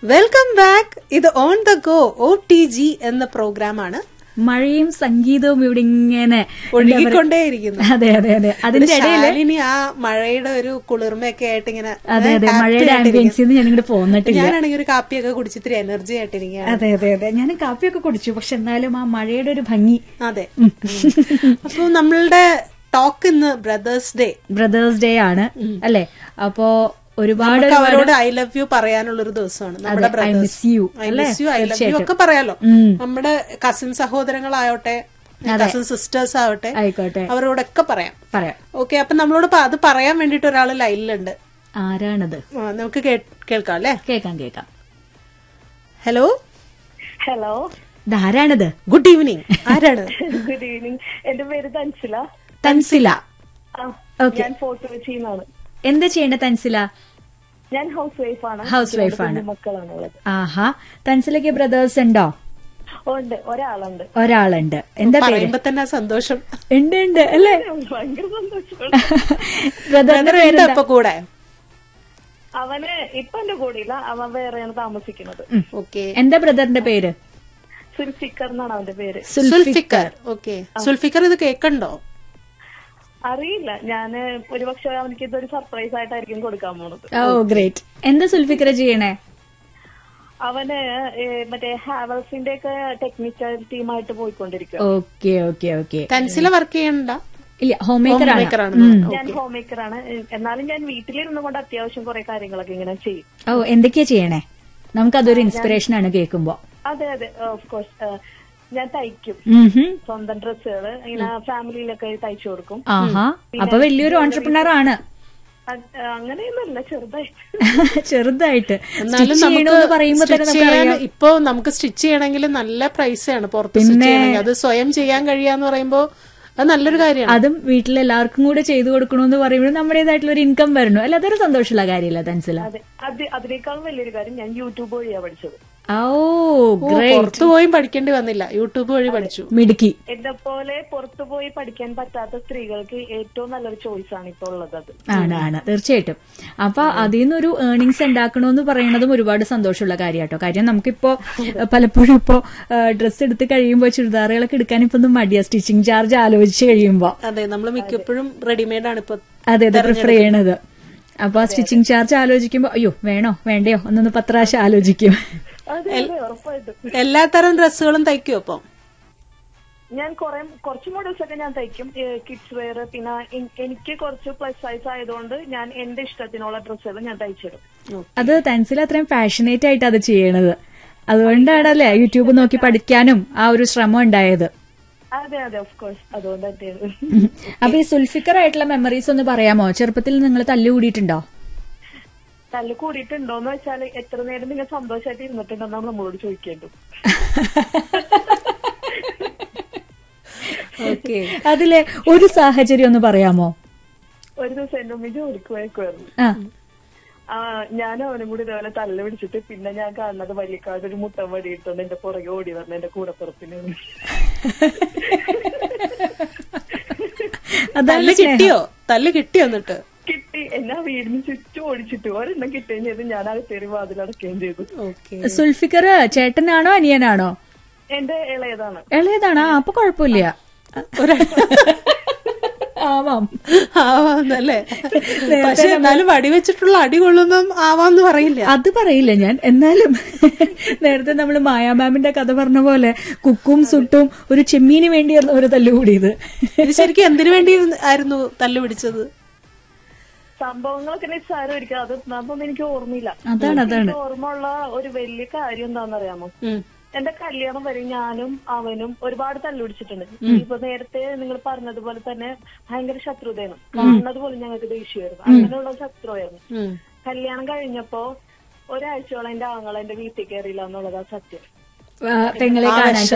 Welcome back ഇത് on the go O T G എന്ന പ്രോഗ്രാമാണ് മഴയും സംഗീതവും ഇവിടെ ഇങ്ങനെ ഒഴുകിക്കൊണ്ടേയിരിക്കുന്നു അതെ അതെ അതെ അതിന്റെ ഇടയിൽ ശാലിനി ആ മഴയുടെ ഒരു കുളിർമയൊക്കെ ആയിട്ട് ഇങ്ങനെ അതെ അതെ happy മഴയുടെ ആയിട്ടിരിക്കുന്നു. ആംബിയൻസിൽ നിന്ന് ഞാനിങ്ങോട്ട് പോന്നിട്ടില്ല ഞാനാണെങ്കിൽ ഒരു കാപ്പിയൊക്കെ കുടിച്ചിത്തിരി എനർജി ആയിട്ടിരിക്കുകയാണ് അതെ അതെ അതെ ഞാൻ കാപ്പിയൊക്കെ കുടിച്ചു പക്ഷെ എന്നാലും ആ മഴയുടെ ഒരു ഭംഗി അതെ അപ്പൊ നമ്മളുടെ ടോക്ക് ഇന്ന് ബ്രദേഴ്സ് ഡേ ബ്രദേഴ്സ് ഡേ ആണ് അല്ലെ അപ്പോ ഒരുപാട് നമുക്ക് അവരോട് ഐ ലവ് യു പറയാനുള്ള ഒരു ദിവസമാണ് നമ്മുടെ അതെ, I miss you, ഐ അല്ലേ? Miss you I love you തീർച്ചയായിട്ടും. ഒക്കെ പറയാലോ ഉം. നമ്മുടെ കസിൻ സഹോദരങ്ങളായോട്ടെ കസിൻ സിസ്റ്റേഴ്സ് ആവട്ടെ ആയിക്കോട്ടെ അവരോടൊക്കെ പറയാം പറയാം ഓക്കെ അപ്പൊ നമ്മളോട് പ- അത് പറയാൻ വേണ്ടിട്ട് ഒരാൾ ലൈനിലുണ്ട് ആരാണത് ആ, നമുക്ക് കേ- കേൾക്കാം അല്ലേ കേക്കാം കേക്കാം ഹലോ ഹലോ ഇതാരാണത് ഗുഡ് ഈവനിങ് ആരാണ് ഗുഡ് ഈവനിങ് എന്റെ പേര് തൻസില തൻസില ആ, Okay. ഞാൻ ഫോട്ടോ വെച്ചിന്നാണ് എന്താ ചെയ്യേണ്ട തൻസില ഞാൻ ഹൗസ് വൈഫ് ആണ് House wife ആണ്. മക്കളാണ് ഉള്ളത് ആഹാ തൻസിലക്ക് ബ്രദേഴ്സ് ഉണ്ടോ ഓ, ഉണ്ട് ഒരാളുണ്ട് ഒരാളുണ്ട് എന്താ പേര് പറയുമ്പോ തന്നെ ആ സന്തോഷം ഉണ്ട് ഉണ്ട് അല്ലേ ഭയങ്കര സന്തോഷമാണ് ബ്രദറിന്റെ ഉണ്ട് പേരെന്താ ഇപ്പൊ കൂടെ അവന് ഇപ്പൊ എന്റെ കൂടെയില്ല അവൻ വേറെയാണ് താമസിക്കുന്നത് ഓക്കെ എന്താ ബ്രദറിന്റെ പേര് സുൽഫിക്കർ എന്നാണ് അവന്റെ പേര് സുൽഫിക്കർ ഓക്കെ സുൽഫിക്കർ ഇത് കേക്കണ്ടോ അറിയില്ല ഞാന് ഒരുപക്ഷെ അവനക്ക് ഇതൊരു സർപ്രൈസ് ആയിട്ടായിരിക്കും കൊടുക്കാൻ പോണത് ഓ ഗ്രേറ്റ് എന്താ സുൽഫിക്കര ചെയ്യണേ അവന് ഏ, മറ്റേ ഹാവൽസിന്റെ ഒക്കെ ടെക്നിക്കൽ ടീമായിട്ട് പോയിക്കൊണ്ടിരിക്കുക okay okay okay Thansila work ചെയ്യണ്ട ഇല്ല ഹോം മേക്കർ മേക്കർ ആണ് ആണ് ഉം. ഞാൻ ഹോം മേക്കർ ആണ് എന്നാലും ഞാൻ വീട്ടിലിരുന്നു കൊണ്ട് അത്യാവശ്യം കുറെ കാര്യങ്ങളൊക്കെ ഇങ്ങനെ ചെയ്യും ഓ എന്തൊക്കെയാ ചെയ്യണേ നമുക്കതൊരു ഇൻസ്പിറേഷൻ ആണ് കേൾക്കുമ്പോ അതെ അതെ ഓഫ് കോഴ്സ് ഞാൻ തയ്ക്കും ഉം ഹും. സ്വന്തം ഡ്രസ്സുകൾ ഇങ്ങനെ ഫാമിലിയിലൊക്കെ തയ്ച്ചു കൊടുക്കും ആഹാ അപ്പൊ വലിയൊരു ഓൺടർപ്രണർ ആണ് അത്, അങ്ങനെയൊന്നുമല്ല ചെറുതായിട്ട് ചെറുതായിട്ട് എന്നാലും Stitch ചെയ്യണമെന്ന് പറയുമ്പോ തന്നെ സ്റ്റിച്ച് ചെയ്യാൻ നമുക്കറിയാം ഇപ്പൊ നമുക്ക് സ്റ്റിച്ച് ചെയ്യണമെങ്കിൽ നല്ല പ്രൈസാണ് പുറത്ത് സ്റ്റിച്ച് ചെയ്യണമെങ്കിൽ അത് സ്വയം ചെയ്യാൻ കഴിയാന്ന് പറയുമ്പോ അത് നല്ലൊരു കാര്യമാണ് അതും വീട്ടിൽ എല്ലാവർക്കും കൂടെ ചെയ്തു കൊടുക്കണമെന്ന് പറയുമ്പോൾ നമ്മുടേതായിട്ടുള്ള ഒരു ഇൻകം വരണം അല്ല അതൊരു സന്തോഷമുള്ള കാര്യമല്ല തൻസില അതെ അത് അതിനേക്കാളും വലിയൊരു കാര്യം ഞാൻ യൂട്യൂബ് വഴിയാ പഠിച്ചത് ഓ ഓ, ഗ്രേറ്റ് പുറത്തു പോയും പഠിക്കേണ്ടി വന്നില്ല യൂട്യൂബ് വഴി പഠിച്ചു മിടുക്കി എന്നെ പോലെ പുറത്തു പോയി പഠിക്കാൻ പറ്റാത്ത സ്ത്രീകൾക്ക് ഏറ്റവും നല്ലൊരു ചോയ്സ് ആണ് ഇപ്പൊ ഉള്ളത് അത് ആണ് ആണ് തീർച്ചയായിട്ടും അപ്പൊ അതിൽ നിന്നൊരു ഏർണിങ്സ് ഉണ്ടാക്കണമെന്ന് പറയുന്നതും ഒരുപാട് സന്തോഷമുള്ള കാര്യമാട്ടോ കാര്യം നമുക്കിപ്പോ ഏഹ്, പലപ്പോഴും ഇപ്പോ ഡ്രസ്സ് എടുത്ത് കഴിയുമ്പോൾ ചുരിദാറുകളൊക്കെ എടുക്കാൻ ഇപ്പൊ ഒന്ന് മടിയാ സ്റ്റിച്ചിങ് ചാർജ് ആലോചിച്ച് കഴിയുമ്പോ അതെ നമ്മൾ മിക്കപ്പോഴും റെഡിമെയ്ഡ് ആണ് ഇപ്പൊ അതെ അതെ പ്രിഫർ ചെയ്യണത് അപ്പൊ ആ സ്റ്റിച്ചിങ് ചാർജ് ആലോചിക്കുമ്പോ അയ്യോ വേണോ വേണ്ടയോ ഒന്നൊന്ന് പത്ത് പ്രാവശ്യം ആലോചിക്കും അതെ അതെ ഉറപ്പായിട്ടും എല്ലാ തരം ഡ്രസ്സുകളും തയ്ക്കും അപ്പൊ ഞാൻ കുറെ കുറച്ച് മോഡൽസ് ഒക്കെ ഞാൻ തയ്ക്കും കിഡ്സ് വെയർ പിന്നെ എൻ- എനിക്ക് കുറച്ച് പ്ലസ് സൈസ് ആയതുകൊണ്ട് ഞാൻ എന്റെ ഇഷ്ടത്തിനുള്ള ഡ്രസ്സുകൾ ഞാൻ തയ്ച്ചിടും അത് തൻസിൽ അത്രയും പാഷനേറ്റ് ആയിട്ട് അത് ചെയ്യണത് അതുകൊണ്ടാണല്ലേ യൂട്യൂബ് നോക്കി പഠിക്കാനും ആ ഒരു ശ്രമം ഉണ്ടായത് അതെ അതെ ഓഫ് കോഴ്സ് അതുകൊണ്ട് തന്നെയാണ് ഉം. അപ്പൊ ഈ സുൽഫിക്കർ ആയിട്ടുള്ള മെമ്മറീസ് ഒന്ന് പറയാമോ ചെറുപ്പത്തിൽ നിങ്ങൾ തല്ലുകൂടിയിട്ടുണ്ടോ തല്ല് കൂടിയിട്ടുണ്ടോന്ന് വെച്ചാൽ എത്ര നേരം നിങ്ങൾ സന്തോഷമായിട്ട് ഇരുന്നിട്ടുണ്ടെന്നാണ് നമ്മളോട് ചോദിക്കേണ്ടത് ഓക്കെ അതിലെ ഒരു സാഹചര്യം ഒന്ന് പറയാമോ ഒരു ദിവസം എന്റെ ഉമ്മ ജോലിക്ക് പോയേക്കുമായിരുന്നു ആ ആ ഞാനും അവനും കൂടി ഇതേപോലെ തല്ല് പിടിച്ചിട്ട് പിന്നെ ഞാൻ കാണുന്നത് വല്യക്കാട് ഒരു മുട്ടം വടിയിട്ടുണ്ട് എന്റെ പുറകെ ഓടി വന്ന എന്റെ കൂടപ്പുറത്തിന് അതല്ല തല്ല് കിട്ടിയോ തല്ല് കിട്ടിയോ എന്നിട്ട് കിട്ടി എന്നെ ആ വീടിന് ചുറ്റും ഓടിച്ചിട്ട് ഒരെണ്ണം കിട്ടുകയും ചെയ്തു ഞാൻ അകത്തേറി വാതിലടക്കുകയും ചെയ്തു ഓക്കെ സുൽഫിക്കർ ചേട്ടനാണോ അനിയനാണോ എന്റെ ഇളയതാണ് ഇളയതാണോ ആ, അപ്പൊ കുഴപ്പമില്ല ആവാം ആവാന്നല്ലേ പക്ഷെ എന്നാലും വടിവെച്ചിട്ടുള്ള അടി കൊള്ളുന്ന ആവാന്ന് പറയില്ല അത് പറയില്ല ഞാൻ എന്നാലും നേരത്തെ നമ്മൾ മായാമാമിന്റെ കഥ പറഞ്ഞ പോലെ കുക്കും സുട്ടും ഒരു ചെമ്മീന് വേണ്ടിയായിരുന്നു ഒരു തല്ലുകൂടിയത് ഇത് ശരിക്കും എന്തിനു വേണ്ടി ആയിരുന്നു തല്ല് പിടിച്ചത് സംഭവങ്ങളൊക്കെ നിസ്സാരമായിരിക്കും അത് അതൊന്നും എനിക്ക് ഓർമ്മയില്ല അതാണ് അതാണ് എനിക്ക് ഓർമ്മ ഉള്ള ഒരു വലിയ കാര്യം എന്താണെന്നറിയാമോ ഉം. എന്റെ കല്യാണം വരെ ഞാനും അവനും ഒരുപാട് തല്ലുപിടിച്ചിട്ടുണ്ട് ഇപ്പൊ നേരത്തെ നിങ്ങൾ പറഞ്ഞതുപോലെ തന്നെ ഭയങ്കര ശത്രുതയാണ് കാണുന്നത് പോലും ഞങ്ങൾക്ക് ദേഷ്യമായിരുന്നു അങ്ങനെയുള്ള ശത്രുവായിരുന്നു ഉം. കല്യാണം കഴിഞ്ഞപ്പോ ഒരാഴ്ചയോളം എന്റെ ആങ്ങളെ എന്റെ വീട്ടിൽ കയറിയില്ല എന്നുള്ളതാ സത്യം ആ, പെങ്ങളെ കാണാൻ